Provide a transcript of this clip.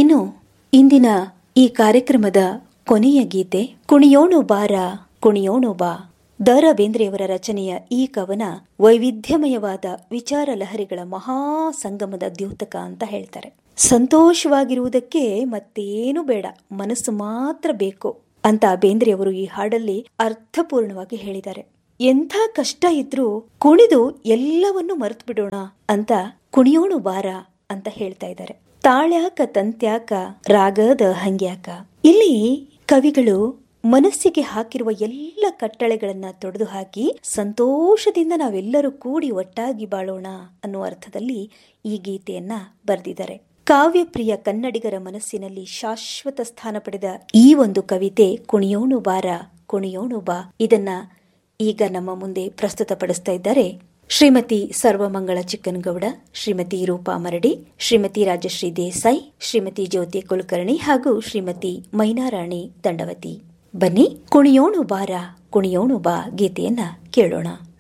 ಇನ್ನು ಇಂದಿನ ಈ ಕಾರ್ಯಕ್ರಮದ ಕೊನೆಯ ಗೀತೆ ಕುಣಿಯೋಣು ಬಾರ ಕುಣಿಯೋಣು ಬಾ ದ ರಾ ಬೇಂದ್ರೆಯವರ ರಚನೆಯ ಈ ಕವನ ವೈವಿಧ್ಯಮಯವಾದ ವಿಚಾರ ಲಹರಿಗಳ ಮಹಾ ಸಂಗಮದ ದ್ಯೋತಕ ಅಂತ ಹೇಳ್ತಾರೆ ಸಂತೋಷವಾಗಿರುವುದಕ್ಕೆ ಮತ್ತೇನು ಬೇಡ ಮನಸ್ಸು ಮಾತ್ರ ಬೇಕು ಅಂತ ಬೇಂದ್ರೆಯವರು ಈ ಹಾಡಲ್ಲಿ ಅರ್ಥಪೂರ್ಣವಾಗಿ ಹೇಳಿದ್ದಾರೆ ಎಂಥ ಕಷ್ಟ ಇದ್ರೂ ಕುಣಿದು ಎಲ್ಲವನ್ನೂ ಮರೆತು ಬಿಡೋಣ ಅಂತ ಕುಣಿಯೋಣು ಬಾರ ಅಂತ ಹೇಳ್ತಾ ಇದ್ದಾರೆ ತಾಳ್ಯಾಕ ತಂತ್ಯಾಕ ರಾಗದ ಹಂಗ್ಯಾಕ ಇಲ್ಲಿ ಕವಿಗಳು ಮನಸ್ಸಿಗೆ ಹಾಕಿರುವ ಎಲ್ಲ ಕಟ್ಟಳೆಗಳನ್ನ ತೊಡೆದು ಹಾಕಿ ಸಂತೋಷದಿಂದ ನಾವೆಲ್ಲರೂ ಕೂಡಿ ಒಟ್ಟಾಗಿ ಬಾಳೋಣ ಅನ್ನುವ ಅರ್ಥದಲ್ಲಿ ಈ ಗೀತೆಯನ್ನ ಬರೆದಿದ್ದಾರೆ ಕಾವ್ಯಪ್ರಿಯ ಕನ್ನಡಿಗರ ಮನಸ್ಸಿನಲ್ಲಿ ಶಾಶ್ವತ ಸ್ಥಾನ ಪಡೆದ ಈ ಒಂದು ಕವಿತೆ ಕುಣಿಯೋಣು ಬಾರ ಕುಣಿಯೋಣು ಬಾ ಇದನ್ನ ಈಗ ನಮ್ಮ ಮುಂದೆ ಪ್ರಸ್ತುತಪಡಿಸ್ತಾ ಇದ್ದಾರೆ ಶ್ರೀಮತಿ ಸರ್ವಮಂಗಳ ಚಿಕ್ಕನಗೌಡ ಶ್ರೀಮತಿ ರೂಪಾ ಮರಡಿ ಶ್ರೀಮತಿ ರಾಜಶ್ರೀ ದೇಸಾಯಿ ಶ್ರೀಮತಿ ಜ್ಯೋತಿ ಕುಲಕರ್ಣಿ ಹಾಗೂ ಶ್ರೀಮತಿ ಮೈನಾರಾಣಿ ದಂಡವತಿ ಬನ್ನಿ ಕುಣಿಯೋಣು ಬಾರ ಕುಣಿಯೋಣು ಬಾ ಗೀತೆಯನ್ನ ಕೇಳೋಣ